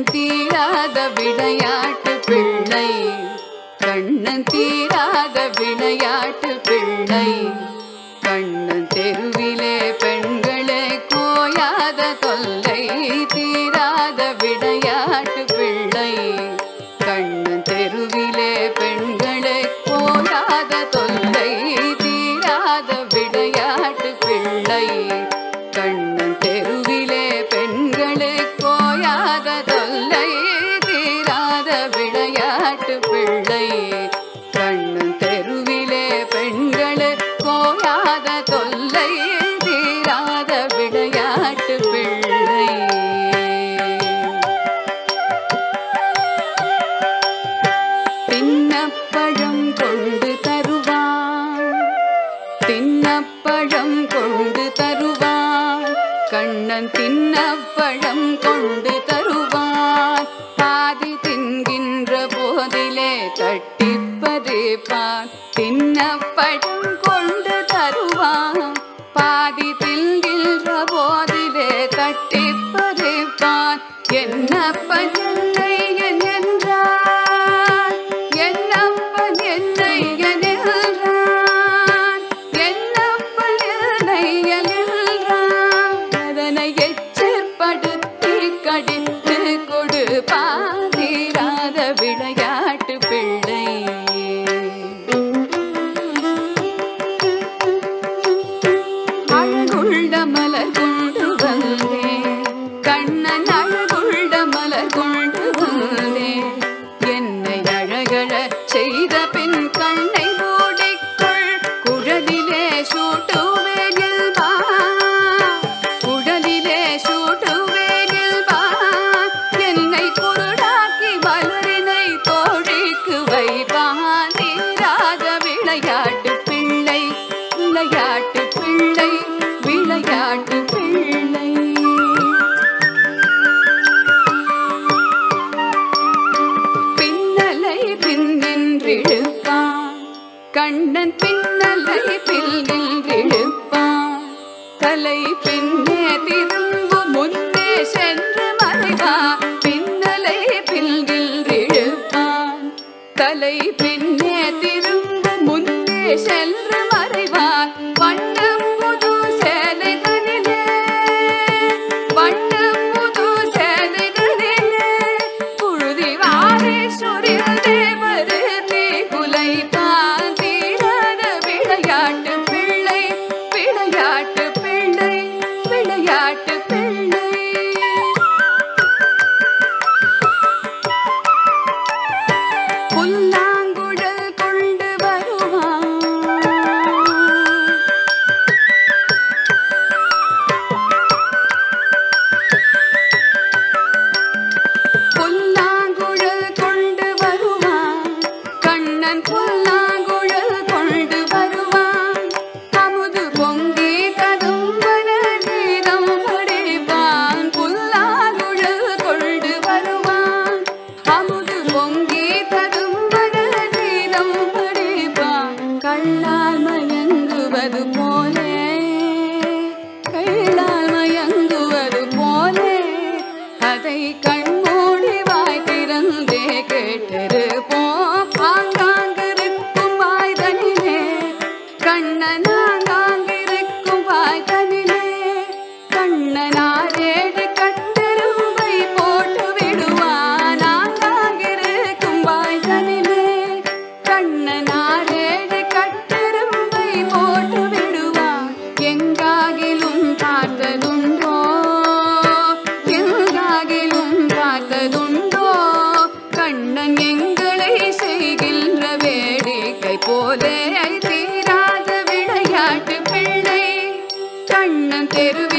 கண்ணன் தீராத விளையாட்டு பிள்ளை கண்ணன் தீராத விளையாட்டு பிள்ளை கண்ணன் தெருவிலே பெண்களே கோயாத தொல்லை தீராத விளையாட்டு பிள்ளை கண்ணன் தெருவிலே பெண்களே கோயாத தொல்லை தீராத விளையாட்டு பிள்ளை கண்ணன் தெருவிலே பெண்களே கோயாத தொல்லை தீராத விளையாட்டு பிள்ளை கண்ணன் தெருவிலே பெண்களே கோயாத தொல்லை தீராத விளையாட்டு பிள்ளை தின்னப்பழம் கொண்டு தருவான் தின்னப்பழம் கொண்டு தருவான் கண்ணன் தின்னப்பழம் கொண்டு தருவான் பாதி தின்கின்ற போதிலே தட்டிப்பறிப்பான் தின்னப்பழம் கொண்டு தருவான் பாதி தின்கின்ற போதிலே தட்டிப்பறிப்பான் என்னப்பன் என்னை என்றான் என்னப்பன் என்னை என்றான் என்னப்பன் என்னை என்றான் அதனை எச்சற்படுத்தி கடித்து கொடுப்பான் தீராத விளையாட்டு பிள்ளை அழகுள்ள மலர் கொண்டு வந்தேன் கண்ணன் அழகுள்ள மலர் கொண்டு வந்தேன் என்னை அழகழ செய்த பின் கண்ணை மூடிக்கொள் குழலிலே சூட்டுவேனில் வா குழலிலே சூட்டுவேனில் வா என்னை குருடாக்கி மலரினை தோழிக்கு வைப்பான் தீராத விளையாட்டு பிள்ளை விளையாட்டு பிள்ளை விளையாட்டு பிள்ளை பின்னலை பின்னின்றிழுப்பான் கண்ணன் பின்னலை பின்னின்றிழுப்பான் தலை பின்னே திரும்பும் முன்னே சென்று மறைவா பின்னலை பின்னின்றிழுப்பான் தலை பின்னே திரும்பும் முன்னே சென்று மறைவான் வண்ணம் புது சேலை தனிலே வண்ணம் புது சேலை தனிலே புழுதி வாரேஸ்வரி தேவரு நீ குலைப்பான் தீராத விளையாட்டு பிள்ளை விளையாட்டு பிள்ளை விளையாட்டு பிள்ளை புல்லாங்குழல் கொண்டு வருவான் புல்லாங்குழல் கொண்டு வருவான் கண்ணன் புல்லாங்குழல் கொண்டு வருவான் அமுது பொங்கி ததும்பன கீதம் படிப்பான் புல்லாங்குழல் கொண்டு வருவான் அமுது பொங்கி ததும்பன கீதம் படிப்பான் கள்ளால் மயங்குவது போலே கைளால் மயங்குவது போலே அதை கண்மூடி வாய் திறந்தே கேட்டிருப்போம் ஆங்காங்கிருக்கும் வாய் தனிலே கண்ணனாங்காங்கிருக்கும் வாய் தனிலே கண்ணனாரேடு கட்டெரும்பை போட்டு விடுவான் ஆங்காங்கிருக்கும் வாய் தனிலே கண்ணனாரேடு கட்டெரும்பை போட்டு விடுவான் எங்காகிலும் பார்த்ததுண்டோ எங்காகிலும் பார்த்ததுண்டோ கண்ணன் எங்களை செய்கின்ற வேடிக்கை போலே தீராத விளையாட்டு பிள்ளை கண்ணன் தெரு